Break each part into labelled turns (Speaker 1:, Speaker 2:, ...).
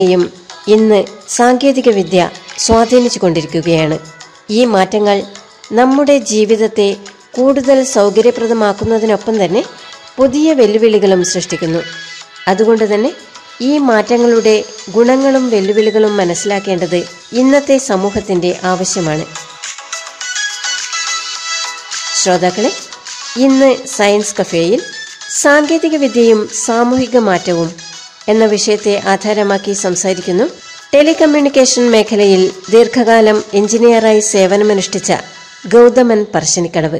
Speaker 1: യും ഇന്ന് സാങ്കേതികവിദ്യ സ്വാധീനിച്ചുകൊണ്ടിരിക്കുകയാണ് ഈ മാറ്റങ്ങൾ നമ്മുടെ ജീവിതത്തെ കൂടുതൽ സൗകര്യപ്രദമാക്കുന്നതിനൊപ്പം തന്നെ പുതിയ വെല്ലുവിളികളും സൃഷ്ടിക്കുന്നു അതുകൊണ്ട് തന്നെ ഈ മാറ്റങ്ങളുടെ ഗുണങ്ങളും വെല്ലുവിളികളും മനസ്സിലാക്കേണ്ടത് ഇന്നത്തെ സമൂഹത്തിന്റെ ആവശ്യമാണ് ശ്രോതാക്കളെ ഇന്ന് സയൻസ് കഫേയിൽ സാങ്കേതികവിദ്യയും സാമൂഹിക മാറ്റവും എന്ന വിഷയത്തെ ആധാരമാക്കി സംസാരിക്കുന്നു ടെലികമ്മ്യൂണിക്കേഷൻ മേഖലയിൽ ദീർഘകാലം എഞ്ചിനീയറായി സേവനമനുഷ്ഠിച്ച ഗൗതമൻ പറശ്ശിനിക്കടവ്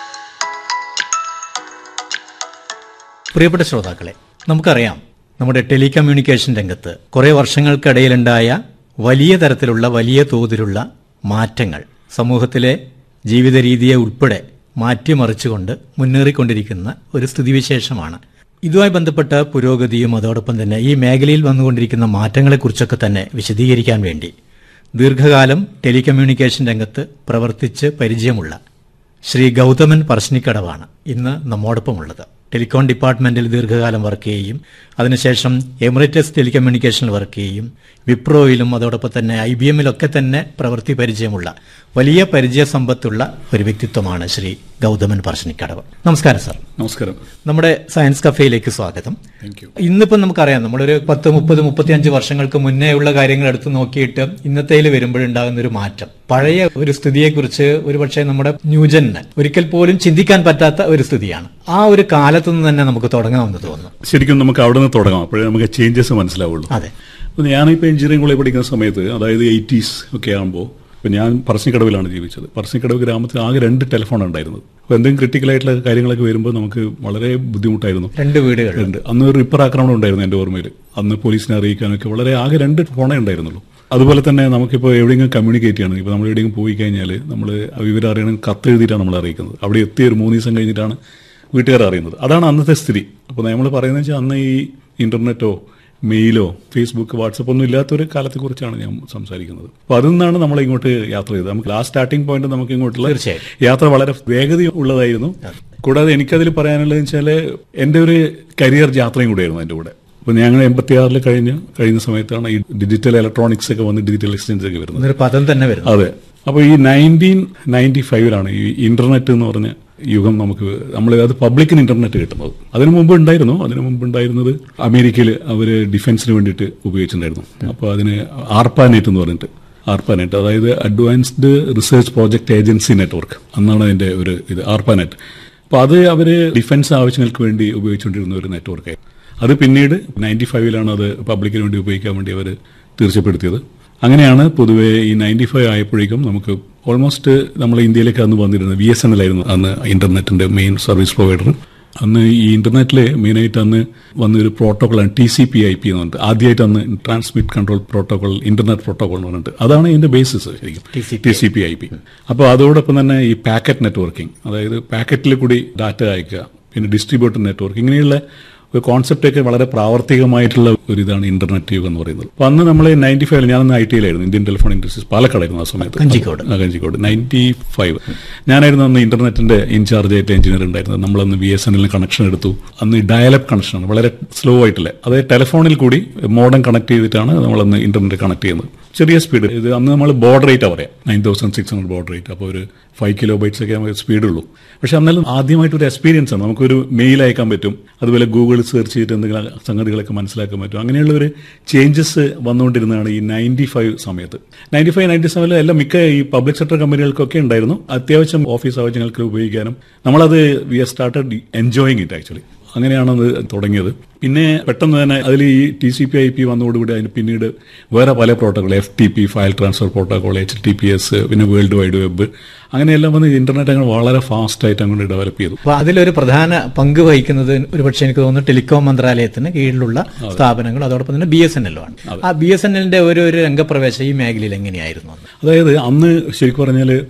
Speaker 2: പ്രിയപ്പെട്ട ശ്രോതാക്കളെ നമുക്കറിയാം നമ്മുടെ ടെലികമ്മ്യൂണിക്കേഷൻ രംഗത്ത് കുറെ വർഷങ്ങൾക്കിടയിലുണ്ടായ വലിയ തരത്തിലുള്ള വലിയ തോതിലുള്ള മാറ്റങ്ങൾ സമൂഹത്തിലെ ജീവിത രീതിയെ ഉൾപ്പെടെ മാറ്റിമറിച്ചുകൊണ്ട് മുന്നേറിക്കൊണ്ടിരിക്കുന്ന ഒരു സ്ഥിതിവിശേഷമാണ് ഇതുമായി ബന്ധപ്പെട്ട പുരോഗതിയും അതോടൊപ്പം തന്നെ ഈ മേഖലയിൽ വന്നുകൊണ്ടിരിക്കുന്ന മാറ്റങ്ങളെക്കുറിച്ചൊക്കെ തന്നെ വിശദീകരിക്കാൻ വേണ്ടി ദീർഘകാലം ടെലികമ്മ്യൂണിക്കേഷൻ രംഗത്ത് പ്രവർത്തിച്ച് പരിചയമുള്ള ശ്രീ ഗൗതമൻ പറശ്ശിനിക്കടവാണ് ഇന്ന് നമ്മോടൊപ്പമുള്ളത് ടെലികോം ഡിപ്പാർട്ട്മെന്റിൽ ദീർഘകാലം വർക്ക് ചെയ്യുകയും അതിനുശേഷം എമിറേറ്റസ് ടെലികമ്മ്യൂണിക്കേഷനിൽ വർക്ക് ചെയ്യുകയും വിപ്രോയിലും അതോടൊപ്പം തന്നെ ഐ ബി എമ്മിലൊക്കെ തന്നെ പ്രവൃത്തി പരിചയമുള്ള വലിയ പരിചയ സമ്പത്തുള്ള ഒരു വ്യക്തിത്വമാണ് ശ്രീ ഗൗതമൻ പറശ്ശിനിക്കടവ് നമസ്കാരം സാർ
Speaker 3: നമസ്കാരം
Speaker 2: നമ്മുടെ സയൻസ് കഫേയിലേക്ക് സ്വാഗതം
Speaker 3: താങ്ക് യു
Speaker 2: ഇന്നിപ്പം നമുക്കറിയാം നമ്മളൊരു പത്ത് മുപ്പത് മുപ്പത്തിയഞ്ച് വർഷങ്ങൾക്ക് മുന്നേ ഉള്ള കാര്യങ്ങൾ എടുത്ത് നോക്കിയിട്ട് ഇന്നത്തേൽ വരുമ്പോഴുണ്ടാകുന്ന ഒരു മാറ്റം പഴയ ഒരു സ്ഥിതിയെക്കുറിച്ച് ഒരുപക്ഷെ നമ്മുടെ ന്യൂജന് ഒരിക്കൽ പോലും ചിന്തിക്കാൻ പറ്റാത്ത ഒരു സ്ഥിതിയാണ് ആ ഒരു കാലത്തു നിന്ന് തന്നെ നമുക്ക് തുടങ്ങാമെന്ന് തോന്നുന്നു
Speaker 3: ശരിക്കും നമുക്ക് അവിടെ നിന്ന് തുടങ്ങാം അപ്പോഴേ നമുക്ക് ചേഞ്ചസ് മനസ്സിലാവുള്ളൂ
Speaker 2: അതെ
Speaker 3: അപ്പോൾ ഞാനിപ്പോൾ എഞ്ചിനീയറിംഗ് കോളേജ് പഠിക്കുന്ന സമയത്ത് അതായത് എയ്റ്റീസ് ഒക്കെ ആകുമ്പോൾ ഇപ്പോൾ ഞാൻ പറശ്ശിക്കടവിലാണ് ജീവിച്ചത് പറശ്ശിക്കടവ് ഗ്രാമത്തിൽ ആകെ രണ്ട് ടെലിഫോൺ ഉണ്ടായിരുന്നത് അപ്പോൾ എന്തെങ്കിലും ക്രിട്ടിക്കൽ ആയിട്ടുള്ള കാര്യങ്ങളൊക്കെ വരുമ്പോൾ നമുക്ക് വളരെ ബുദ്ധിമുട്ടായിരുന്നു
Speaker 2: രണ്ട് വീടുകൾ
Speaker 3: ഉണ്ട് അന്ന് ഒരു റിപ്പർ ആക്രമണം ഉണ്ടായിരുന്നു എൻ്റെ ഓർമ്മയിൽ അന്ന് പോലീസിനെ അറിയിക്കാനൊക്കെ വളരെ ആകെ രണ്ട് ഫോണേ ഉണ്ടായിരുന്നുള്ളൂ അതുപോലെ തന്നെ നമുക്കിപ്പോൾ എവിടെയെങ്കിലും കമ്മ്യൂണിക്കേറ്റ് ചെയ്യണം ഇപ്പോൾ നമ്മൾ എവിടെയെങ്കിലും പോയി കഴിഞ്ഞാൽ നമ്മൾ വിവരം അറിയണമെങ്കിൽ കത്ത് എഴുതിയിട്ടാണ് നമ്മൾ അറിയിക്കുന്നത് അവിടെ എത്തിയ ഒരു മൂന്ന് ദിവസം കഴിഞ്ഞിട്ടാണ് വീട്ടുകാർ അറിയുന്നത് അതാണ് അന്നത്തെ സ്ഥിതി അപ്പോൾ നമ്മൾ പറയുന്നത് വെച്ചാൽ അന്ന് ഈ ഇന്റർനെറ്റോ മെയിലോ ഫേസ്ബുക്ക് വാട്സപ്പ് ഒന്നും ഇല്ലാത്തൊരു കാലത്തെക്കുറിച്ചാണ് ഞാൻ സംസാരിക്കുന്നത് അപ്പോൾ അതിൽ നിന്നാണ് നമ്മൾ ഇങ്ങോട്ട് യാത്ര ചെയ്തത് നമുക്ക് ആ സ്റ്റാർട്ടിംഗ് പോയിന്റ് നമുക്ക് ഇങ്ങോട്ടുള്ള
Speaker 2: തീർച്ചയായും.
Speaker 3: യാത്ര വളരെ വേഗത ഉള്ളതായിരുന്നു കൂടാതെ എനിക്കതിൽ പറയാനുള്ളത് വെച്ചാൽ എൻ്റെ ഒരു കരിയർ യാത്രയും കൂടെയായിരുന്നു എൻ്റെ കൂടെ അപ്പോൾ ഞങ്ങൾ എൺപത്തി ആറിൽ കഴിഞ്ഞ് കഴിയുന്ന സമയത്താണ് ഈ ഡിജിറ്റൽ ഇലക്ട്രോണിക്സ് ഒക്കെ വന്ന് ഡിജിറ്റൽ എക്സ്ചേഞ്ച് ഒക്കെ വരുന്നത്
Speaker 2: എന്നൊരു പദം തന്നെ വരുന്നു
Speaker 3: അതെ അപ്പോൾ ഈ നയൻറ്റീൻ നയൻറ്റി ഫൈവിലാണ് ഈ ഇന്റർനെറ്റ് എന്ന് പറഞ്ഞ യുഗം നമുക്ക് നമ്മൾ അത് പബ്ലിക്കിന് ഇന്റർനെറ്റ് കിട്ടുന്നത് അതിനു മുമ്പ് ഉണ്ടായിരുന്നു അതിനു മുമ്പ് ഉണ്ടായിരുന്നത് അമേരിക്കയിൽ അവർ ഡിഫൻസിന് വേണ്ടിയിട്ട് ഉപയോഗിച്ചിട്ടുണ്ടായിരുന്നു അപ്പോൾ അതിന് ആർപ്പാനെറ്റ് എന്ന് പറഞ്ഞിട്ട് ആർപ്പാനെറ്റ് അതായത് advanced research project agency network അന്നാണ് അതിന്റെ ഒരു ഇത് ആർപ്പാനെറ്റ് അപ്പോൾ അത് അവർ ഡിഫൻസ് ആവശ്യങ്ങൾക്ക് വേണ്ടി ഉപയോഗിച്ചുകൊണ്ടിരുന്ന ഒരു നെറ്റ്വർക്കായിരുന്നു അത് പിന്നീട് നയൻറ്റി ഫൈവിലാണ് അത് പബ്ലിക്കിന് വേണ്ടി ഉപയോഗിക്കാൻ വേണ്ടി അവർ തീർച്ചപ്പെടുത്തിയത് അങ്ങനെയാണ് പൊതുവെ ഈ നയൻറ്റി ഫൈവ് ആയപ്പോഴേക്കും നമുക്ക് ഓൾമോസ്റ്റ് നമ്മൾ ഇന്ത്യയിലേക്ക് അന്ന് വന്നിരുന്നത് വി എസ് എൻ എൽ ആയിരുന്നു അന്ന് ഇന്റർനെറ്റിന്റെ മെയിൻ സർവീസ് പ്രൊവൈഡർ അന്ന് ഈ ഇന്റർനെറ്റിലെ മെയിനായിട്ട് അന്ന് വന്നൊരു പ്രോട്ടോക്കോളാണ് T C P I P എന്ന് പറഞ്ഞിട്ട് ആദ്യമായിട്ട് അന്ന് transmit control protocol internet protocol എന്ന് പറഞ്ഞിട്ട് അതാണ് ഇതിന്റെ ബേസിസ് ശരിക്കും T C P I P അപ്പോൾ അതോടൊപ്പം തന്നെ ഈ പാക്കറ്റ് നെറ്റ്വർക്കിംഗ് അതായത് പാക്കറ്റിൽ കൂടി ഡാറ്റ അയക്കുക പിന്നെ ഡിസ്ട്രിബ്യൂട്ടർ നെറ്റ്വർക്ക് ഇങ്ങനെയുള്ള ഒരു കോൺസെപ്റ്റ് ഒക്കെ വളരെ പ്രാവർത്തികമായിട്ടുള്ള ഒരു ഇതാണ് ഇന്റർനെറ്റ് യുഗം എന്ന് പറയുന്നത് അപ്പൊ അന്ന് നമ്മൾ നയൻറ്റി ഫൈവിൽ ഞാനന്ന് ഐ ടിയിലായിരുന്നു ഇന്ത്യൻ ടെലിഫോൺ ഇൻഡസ്ട്രീസ് പാലക്കാടായിരുന്നു ആ സമയത്ത്
Speaker 2: കഞ്ചിക്കോട്.
Speaker 3: ആ, കഞ്ചിക്കോട് നയൻറ്റി ഫൈവ് ഞാനായിരുന്നു അന്ന് ഇന്റർനെറ്റിന്റെ ഇൻചാർജ് ആയിട്ട് എഞ്ചിനീയർ ഉണ്ടായിരുന്നത് നമ്മളന്ന് ബി എസ് എൻ എല്ലിന് കണക്ഷൻ എടുത്തു അന്ന് ഡയലപ്പ് കണക്ഷനാണ് വളരെ സ്ലോ ആയിട്ടുള്ള അതായത് ടെലിഫോണിൽ കൂടി മോഡം കണക്ട് ചെയ്തിട്ടാണ് നമ്മളന്ന് ഇന്റർനെറ്റ് കണക്ട് ചെയ്യുന്നത് ചെറിയ സ്പീഡ് ഇത് അന്ന് നമ്മൾ ബോർഡ് റേറ്റ് പറയാം nine thousand six hundred baud rate അപ്പോൾ ഒരു ഫൈവ് കിലോ ബൈറ്റ്സ് ഒക്കെ നമുക്ക് സ്പീഡുള്ളൂ പക്ഷെ അന്നാലും ആദ്യമായിട്ട് ഒരു എക്സ്പീരിയൻസ് ആണ് നമുക്കൊരു മെയിൽ അയക്കാൻ പറ്റും അതുപോലെ ഗൂഗിൾ സെർച്ച് ചെയ്തിട്ട് എന്തെങ്കിലും സംഗതികളൊക്കെ മനസ്സിലാക്കാൻ പറ്റും അങ്ങനെയുള്ള ഒരു ചേഞ്ചസ് വന്നുകൊണ്ടിരുന്നതാണ് ഈ നയൻറ്റി ഫൈവ് സമയത്ത് നയൻറ്റി ഫൈവ് നയൻറ്റി സെവനിൽ എല്ലാം മിക്ക ഈ പബ്ലിക് സെക്ടർ കമ്പനികൾക്കൊക്കെ ഉണ്ടായിരുന്നു അത്യാവശ്യം ഓഫീസ് ആവശ്യങ്ങൾക്ക് ഉപയോഗിക്കാനും നമ്മളത് we are started enjoying it actually അങ്ങനെയാണ് അത് തുടങ്ങിയത് പിന്നെ പെട്ടെന്ന് തന്നെ അതിൽ ഈ T C P I P വന്നതോടുകൂടി അതിന് പിന്നീട് വേറെ പല protocol F T P file transfer protocol H T T P പിന്നെ വേൾഡ് വൈഡ് വെബ് അങ്ങനെയെല്ലാം വന്ന് ഇന്റർനെറ്റ് അങ്ങനെ വളരെ ഫാസ്റ്റ് ആയിട്ട് അങ്ങോട്ട് ഡെവലപ്പ് ചെയ്തു
Speaker 2: അപ്പൊ അതിലൊരു പ്രധാന പങ്ക് വഹിക്കുന്നത് ഒരുപക്ഷെ എനിക്ക് തോന്നുന്നു ടെലികോം മന്ത്രാലയത്തിന് കീഴിലുള്ള സ്ഥാപനങ്ങൾ അതോടൊപ്പം തന്നെ ബി എസ് എൻ എല്ലും ആണ് ആ ബി എസ് എൻ എല്ലിന്റെ ഒരു ഒരു രംഗപ്രവേശം ഈ മേഖലയിൽ എങ്ങനെയായിരുന്നു അന്ന്
Speaker 3: അതായത് അന്ന് ശരിക്കും പറഞ്ഞാൽ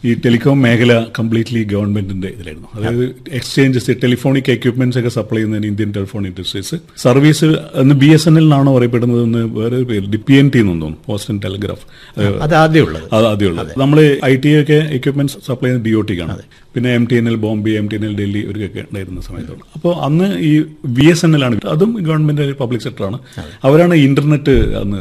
Speaker 3: ഈ ടെലികോം മേഖല കംപ്ലീറ്റ്ലി ഗവൺമെന്റിന്റെ ഇതിലായിരുന്നു അതായത് എക്സ്ചേഞ്ചസ് ടെലിഫോണിക് എക്യുപ്മെന്റ്സ് ഒക്കെ സപ്ലൈ ചെയ്യുന്നതിന് ഇന്ത്യൻ ടെലിഫോൺ ഇൻഡസ്ട്രീസ് സർവീസ് എന്ന് ബി എസ് എൻ എൽ എന്നാണോ അറിയപ്പെടുന്നത് എന്ന് വേറെ ഒരു പേര് പി എൻ ടി എന്നും തോന്നുന്നു പോസ്റ്റ് ആൻഡ് ടെലിഗ്രാഫ്
Speaker 2: അത് ആദ്യമുള്ളത്
Speaker 3: അത് ആദ്യമുള്ളത് നമ്മൾ ഐ ടി ഒക്കെ എക്യുപ്മെന്റ്സ് സപ്ലൈ ചെയ്യുന്നത് ഡി ഒ ടിക്കാണ് പിന്നെ M T N L Bombay M T N L Delhi ഇവർക്കൊക്കെ ഉണ്ടായിരുന്ന സമയത്തുള്ള അപ്പോൾ അന്ന് ഈ വി എസ് എൻ എൽ ആണ് അതും ഗവൺമെന്റ് പബ്ലിക് സെക്ടറാണ് അവരാണ് ഇന്റർനെറ്റ് അന്ന്